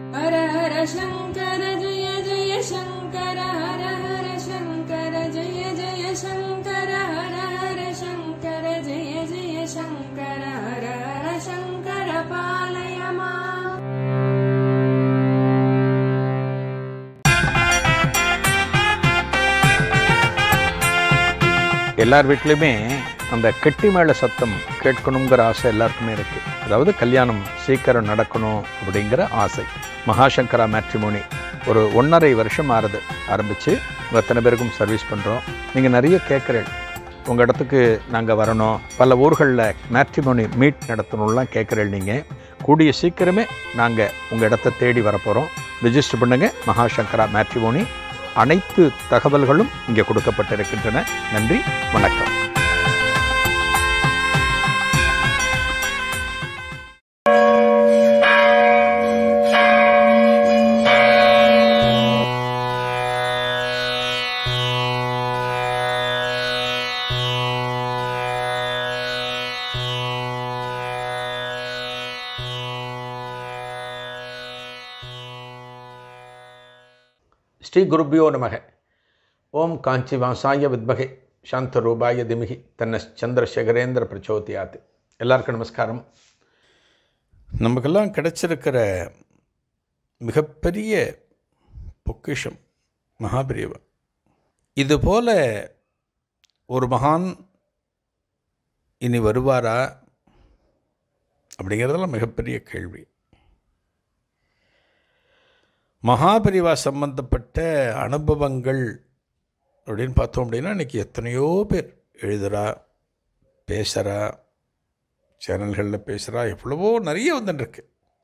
हर हर शङ्कर जय जय शङ्कर हर हर शङ्कर जय जय शङ्कर हर हर शङ्कर जय जय शङ्कर हर हर शङ्कर पालय माम् எல்லார் வீட்லேயுமே அந்த கெட்டி மேள சத்தம் கேட்கணுங்கிற ஆசை எல்லாருக்குமே இருக்குது அதாவது கல்யாணம் சீக்கிரம் நடக்கணும் அப்படிங்கிற ஆசை மகாசங்கரா மேட்ரிமோனி ஒரு ஒன்றரை வருஷம் ஆறுது ஆரம்பித்து எத்தனை பேருக்கும் சர்வீஸ் பண்ணுறோம் நீங்கள் நிறைய கேட்குறீங்க உங்கள் இடத்துக்கு நாங்கள் வரணும் பல ஊர்களில் மேட்ரிமோனி மீட் நடத்தணும்லாம் கேட்குறீங்க நீங்கள் கூடிய சீக்கிரமே நாங்கள் உங்கள் இடத்த தேடி வரப்போகிறோம் ரிஜிஸ்டர் பண்ணுங்கள் மகாசங்கரா மேட்ரிமோனி அனைத்து தகவல்களும் இங்கே கொடுக்கப்பட்டிருக்கின்றன நன்றி வணக்கம் ஸ்ரீ குருப்பியோ நமக ஓம் காஞ்சி வாசாய வித்மகே சாந்த ரூபாய திமிகி தன்ன சந்திரசேகரேந்திர பிரச்சோதியாத் எல்லாருக்கும் நமஸ்காரம் நமக்கெல்லாம் கிடைச்சிருக்கிற மிகப்பெரிய பொக்கிஷம் மகாபிரியவா இதுபோல ஒரு மகான் இனி வருவாரா அப்படிங்கிறதெல்லாம் மிகப்பெரிய கேள்வி மகாபரிவா சம்பந்தப்பட்ட அனுபவங்கள் அப்படின்னு பார்த்தோம் அப்படின்னா இன்றைக்கி எத்தனையோ பேர் எழுதுகிறா பேசுகிறா சேனல்களில் பேசுகிறா எவ்வளவோ நிறைய வந்துட்டுருக்கு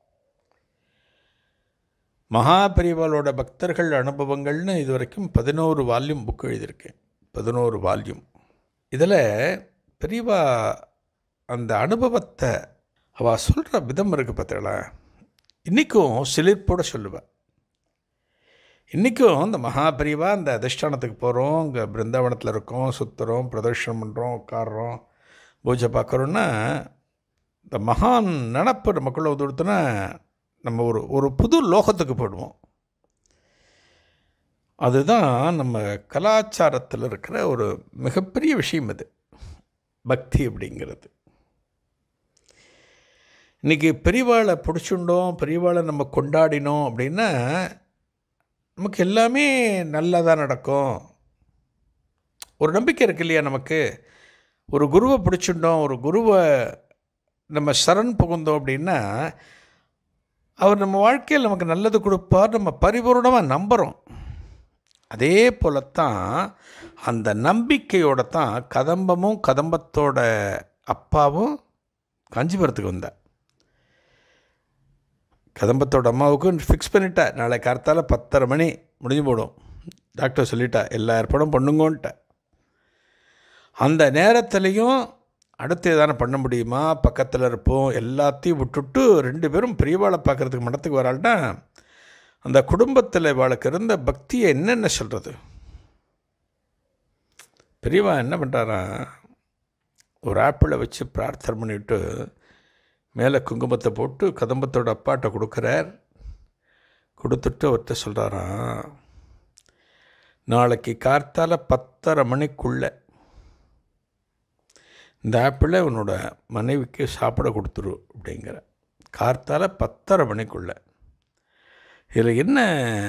மகாபரிவாலோட பக்தர்கள் அனுபவங்கள்னு இது வரைக்கும் பதினோரு வால்யூம் புக் எழுதியிருக்கேன் பதினோரு வால்யூம் இதில் பெரியவா அந்த அனுபவத்தை அவள் சொல்கிற விதம் இருக்குது பார்த்தீங்களா இன்றைக்கும் சிலிர்ப்போட சொல்லுவேன் இன்றைக்கும் இந்த மகாபரிவா அந்த அதிஷ்டானத்துக்கு போகிறோம் இங்கே பிருந்தாவனத்தில் இருக்கோம் சுற்றுறோம் பிரதர்ஷனம் பண்ணுறோம் உட்காடுறோம் பூஜை பார்க்குறோன்னா இந்த மகான் நினப்பு நமக்குள்ளே உதுடுத்துனா நம்ம ஒரு ஒரு புது லோகத்துக்கு போயிடுவோம் அதுதான் நம்ம கலாச்சாரத்தில் இருக்கிற ஒரு மிகப்பெரிய விஷயம் இது பக்தி அப்படிங்கிறது இன்றைக்கி பெரியவாளை பிடிச்சுண்டோம் பெரியவாளை நம்ம கொண்டாடினோம் அப்படின்னா நமக்கு எல்லாமே நல்லதாக நடக்கும் ஒரு நம்பிக்கை இருக்கு இல்லையா நமக்கு ஒரு குருவை பிடிச்சிட்டோம் ஒரு குருவை நம்ம சரண் புகுந்தோம் அப்படின்னா அவர் நம்ம வாழ்க்கையில் நமக்கு நல்லது கொடுப்பார் நம்ம பரிபூர்ணமாக நம்புகிறோம் அதே போலத்தான் அந்த நம்பிக்கையோட தான் கதம்பமும் கதம்பத்தோட அப்பாவும் காஞ்சிபுரத்துக்கு வந்தார் கதம்பத்தோட அம்மாவுக்கும் ஃபிக்ஸ் பண்ணிட்டா நாளை கார்த்தால பத்தரை மணி முடிஞ்சு போடும் டாக்டர் சொல்லிட்டா எல்லா ஏற்பாடும் பண்ணுங்கன்ட்ட அந்த நேரத்துலையும் அடுத்து எதான பண்ண முடியுமா பக்கத்தில் இருப்போம் எல்லாத்தையும் விட்டுட்டு ரெண்டு பேரும் பெரியவாளை பார்க்குறதுக்கு மடத்துக்கு வராள்னா அந்த குடும்பத்தில் இவாளுக்கு இருந்த பக்தியை என்னென்ன சொல்கிறது பெரியவா என்ன பண்ணுறாரா ஒரு ஆப்பிளை வச்சு பிரார்த்தனை பண்ணிவிட்டு மேலே குங்குமத்தை போட்டு கதம்பத்தோட அப்பாட்ட கொடுக்குறார் கொடுத்துட்டு அவர்கிட்ட சொல்கிறாராம் நாளைக்கு கார்த்தால பத்தரை மணிக்குள்ளே இந்த ஆப்பிளை உன்னோட மனைவிக்கு சாப்பிட கொடுத்துரு அப்படிங்கிற கார்த்தால பத்தரை மணிக்குள்ளே இதில் என்ன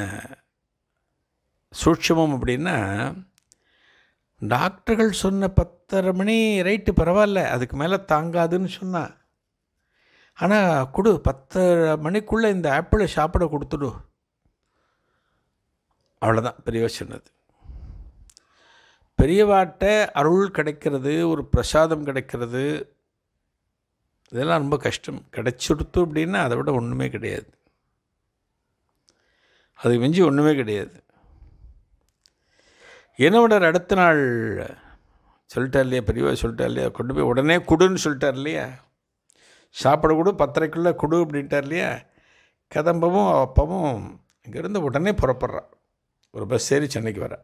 சூட்சமம் அப்படின்னா டாக்டர்கள் சொன்ன பத்தரை மணி ரைட்டு பரவாயில்ல அதுக்கு மேலே தாங்காதுன்னு சொன்னான் ஆனால் கொடு பத்தரை மணிக்குள்ளே இந்த ஆப்பிளை சாப்பிட கொடுத்துடு அவ்வளோதான் பெரியவா சொன்னது பெரியவாட்ட அருள் கிடைக்கிறது ஒரு பிரசாதம் கிடைக்கிறது இதெல்லாம் ரொம்ப கஷ்டம் கிடைச்சிடுத்து அப்படின்னா அதை விட ஒன்றுமே கிடையாது அது மிஞ்சி ஒன்றுமே கிடையாது என்னோட அடுத்த நாள் சொல்லிட்டார் இல்லையா பெரியவா சொல்லிட்டார் இல்லையா கொண்டு போய் உடனே குடுன்னு சொல்லிட்டார் இல்லையா சாப்பிட கொடு பத்தரைக்குள்ளே கொடு அப்படின்ட்டார் இல்லையா கதம்பமும் அப்பவும் இங்கேருந்து உடனே புறப்படுறா ஒரு பஸ் ஏறி சென்னைக்கு வர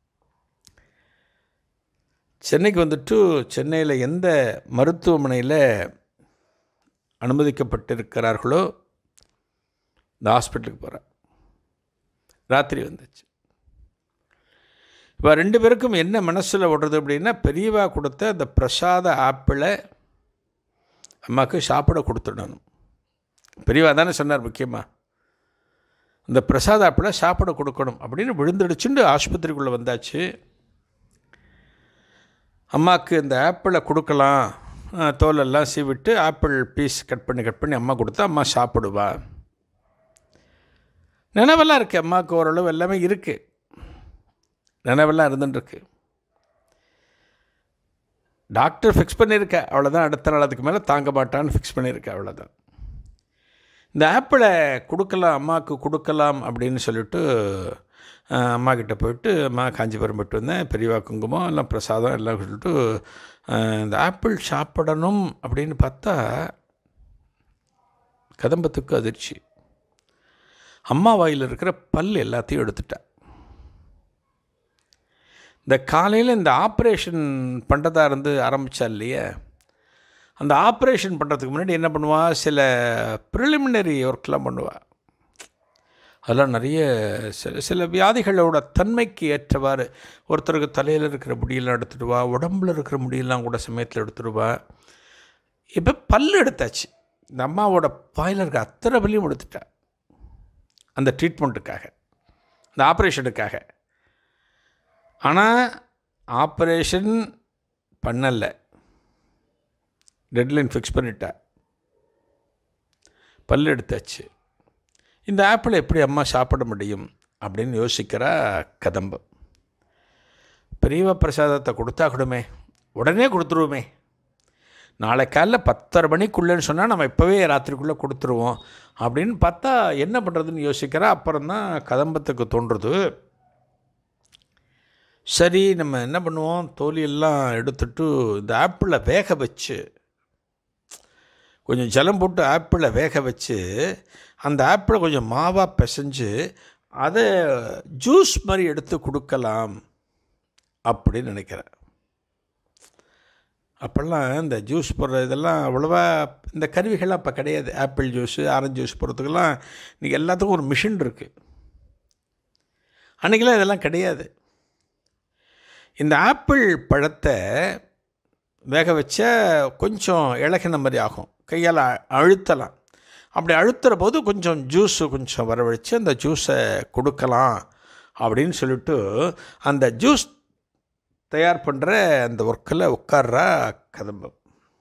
சென்னைக்கு வந்துட்டு சென்னையில் எந்த மருத்துவமனையில் அனுமதிக்கப்பட்டிருக்கிறார்களோ இந்த ஹாஸ்பிட்டலுக்கு போகிறேன் ராத்திரி வந்துச்சு இப்போ ரெண்டு பேருக்கும் என்ன மனசில் ஓடுறது அப்படின்னா பெரியவா கொடுத்த அந்த பிரசாத ஆப்பிளை அம்மாவுக்கு சாப்பிட கொடுத்துடணும் பெரியவா தானே சொன்னார் முக்கியமாக இந்த பிரசாத ஆப்பிளை சாப்பிட கொடுக்கணும் அப்படின்னு விழுந்துடுச்சுண்டு ஆஸ்பத்திரிக்குள்ளே வந்தாச்சு அம்மாவுக்கு இந்த ஆப்பிளை கொடுக்கலாம் அஹ், தோலெல்லாம் சீவிட்டு ஆப்பிள் பீஸ் கட் பண்ணி கட் பண்ணி அம்மா கொடுத்தா அம்மா சாப்பிடுவா நினைவெல்லாம் இருக்குது அம்மாவுக்கு ஓரளவு எல்லாமே இருக்குது நினைவெல்லாம் இருந்துட்டுருக்கு டாக்டர் ஃபிக்ஸ் பண்ணியிருக்கா அவ்வளோதான் அடுத்த நாள் அதுக்கு மேலே தாங்க மாட்டான்னு ஃபிக்ஸ் பண்ணியிருக்கா அவ்வளோதான் இந்த ஆப்பிளை கொடுக்கலாம் அம்மாவுக்கு கொடுக்கலாம் அப்படின்னு சொல்லிட்டு அஹ், அம்மா கிட்ட போயிட்டு அம்மா காஞ்சிபுரம் போயிட்டு வந்தேன் பெரியவா குங்குமம் எல்லாம் பிரசாதம் எல்லாம் சொல்லிட்டு அஹ், இந்த ஆப்பிள் சாப்பிடணும் அப்படின்னு பார்த்தா கதம்பத்துக்கு அதிர்ச்சி அம்மா வாயில் இருக்கிற பல் எல்லாத்தையும் எடுத்துட்டா இந்த காலையில் இந்த ஆப்ரேஷன் பண்ணுறதா இருந்து ஆரம்பித்தா இல்லையே அந்த ஆப்ரேஷன் பண்ணுறதுக்கு முன்னாடி என்ன பண்ணுவா சில ப்ரிலிமினரி ஒர்க்லாம் பண்ணுவா அதெல்லாம் நிறைய சில சில வியாதிகளோட தன்மைக்கு ஏற்றவாறு ஒருத்தருக்கு தலையில் இருக்கிற முடியெல்லாம் எடுத்துடுவா உடம்புல இருக்கிற முடியெல்லாம் கூட சமயத்தில் எடுத்துடுவா இப்போ பல் எடுத்தாச்சு இந்த அம்மாவோட வாயில் இருக்க அத்தனை பல்லையும் எடுத்துட்டா அந்த ட்ரீட்மெண்ட்டுக்காக இந்த ஆப்ரேஷனுக்காக ஆனால் ஆப்ரேஷன் பண்ணலை டெட்லைன் ஃபிக்ஸ் பண்ணிட்டா பல் எடுத்தாச்சு இந்த ஆப்பிள் எப்படி அம்மா சாப்பிட முடியும் அப்படின்னு யோசிக்கிறா கதம்பம் பெரியவ பிரசாதத்தை கொடுத்தா கொடுமே உடனே கொடுத்துருவோமே நாளை காலைல பத்தரை மணிக்குள்ளேன்னு சொன்னால் நம்ம இப்போவே ராத்திரிக்குள்ளே கொடுத்துருவோம் அப்படின்னு பார்த்தா என்ன பண்ணுறதுன்னு யோசிக்கிறா அப்புறம் தான் கதம்பத்துக்கு தோன்றுறது சரி நம்ம என்ன பண்ணுவோம் தோலியெல்லாம் எடுத்துட்டு இந்த ஆப்பிளை வேக வச்சு கொஞ்சம் ஜலம் போட்டு ஆப்பிளை வேக வச்சு அந்த ஆப்பிளை கொஞ்சம் மாவாக பிசைஞ்சு அதை ஜூஸ் மாதிரி எடுத்து கொடுக்கலாம் அப்படின்னு நினைக்கிறேன் அப்போல்லாம் இந்த ஜூஸ் போடுற இதெல்லாம் அவ்வளோவா இந்த கருவிகள்லாம் இப்போ கிடையாது ஆப்பிள் ஜூஸு ஆரஞ்சு ஜூஸ் போடுறதுக்கெல்லாம் இன்றைக்கி எல்லாத்துக்கும் ஒரு மிஷின் இருக்குது அன்றைக்கெல்லாம் இதெல்லாம் கிடையாது இந்த ஆப்பிள் பழத்தை வேக வச்சா கொஞ்சம் இலகின மாதிரி ஆகும் கையால் அ- அழுத்தலாம் அப்படி அழுத்துற போது கொஞ்சம் ஜூஸு கொஞ்சம் வரவழைச்சு அந்த ஜூஸை கொடுக்கலாம் அப்படின்னு சொல்லிட்டு அந்த ஜூஸ் தயார் பண்ணுற அந்த ஒர்க்கில் உட்கார்றா கதம்பம்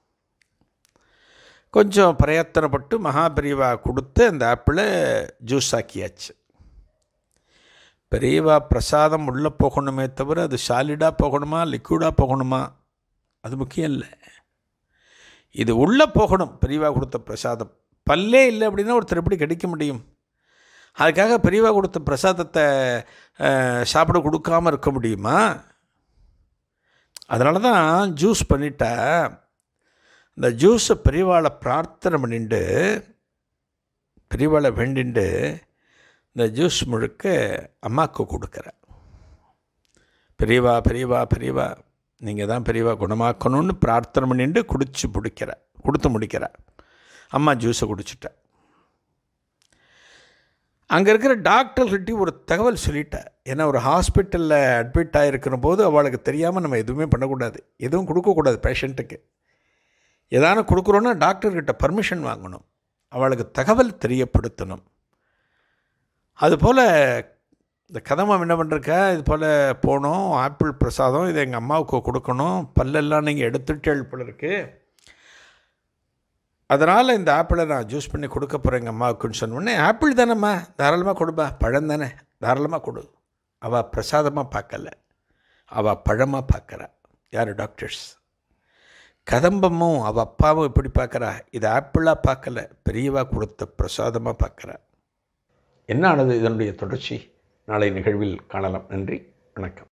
கொஞ்சம் பிரயத்தனப்பட்டு மகாபெரிவா கொடுத்து அந்த ஆப்பிளை ஜூஸ் ஆக்கியாச்சு பெரியவா பிரசாதம் உள்ளே போகணுமே தவிர அது சாலிடாக போகணுமா லிக்விடாக போகணுமா அது முக்கியம் இல்லை இது உள்ளே போகணும் பெரியவா கொடுத்த பிரசாதம் பல்லே இல்லை அப்படின்னா ஒருத்தர் எப்படி கிடைக்க முடியும் அதுக்காக பெரியவா கொடுத்த பிரசாதத்தை அஹ், சாப்பிட கொடுக்காம இருக்க முடியுமா அதனால தான் ஜூஸ் பண்ணிட்டா இந்த ஜூஸை பெரியவாளை பிரார்த்தனை பண்ணிட்டு பெரியவாளை வேண்டிண்டு இந்த ஜூஸ் முழுக்க அம்மாவுக்கு கொடுக்குறேன் பெரியவா பெரியவா பெரியவா நீங்கள் தான் பெரியவா குணமாக்கணும்னு பிரார்த்தனை பண்ணிட்டு குடிச்சு பிடிக்கிற கொடுத்து முடிக்கிற அம்மா ஜூஸை குடிச்சிட்ட அங்கே இருக்கிற டாக்டர்கிட்டையும் ஒரு தகவல் சொல்லிட்டேன் ஏன்னா ஒரு ஹாஸ்பிட்டலில் அட்மிட் ஆகிருக்கிற போது அவளுக்கு தெரியாமல் நம்ம எதுவுமே பண்ணக்கூடாது எதுவும் கொடுக்கக்கூடாது பேஷண்ட்டுக்கு ஏதான கொடுக்குறோன்னா டாக்டர்கிட்ட பர்மிஷன் வாங்கணும் அவளுக்கு தகவல் தெரியப்படுத்தணும் அதுபோல் இந்த கதமம் என்ன பண்ணுறக்க இது போல் போனோம் ஆப்பிள் பிரசாதம் இதை எங்கள் அம்மாவுக்கு கொடுக்கணும் பல்லெல்லாம் நீங்கள் எடுத்துட்டேள் போல இருக்கு அதனால் இந்த ஆப்பிளை நான் ஜூஸ் பண்ணி கொடுக்க போகிறேன் எங்கள் அம்மாவுக்குன்னு சொன்ன உடனே ஆப்பிள் தானேம்மா தாராளமாக கொடுப்பா பழம் தானே தாராளமாக கொடு அவள் பிரசாதமாக பார்க்கல அவள் பழமாக பார்க்குறா யார் டாக்டர்ஸ் கதம்பமும் அவள் அப்பாவும் எப்படி பார்க்குறா இது ஆப்பிளாக பார்க்கல பெரியவா கொடுத்த பிரசாதமாக பார்க்குறா என்ன ஆனது இதனுடைய தொடர்ச்சி நாளை நிகழ்வில் காணலாம் நன்றி வணக்கம்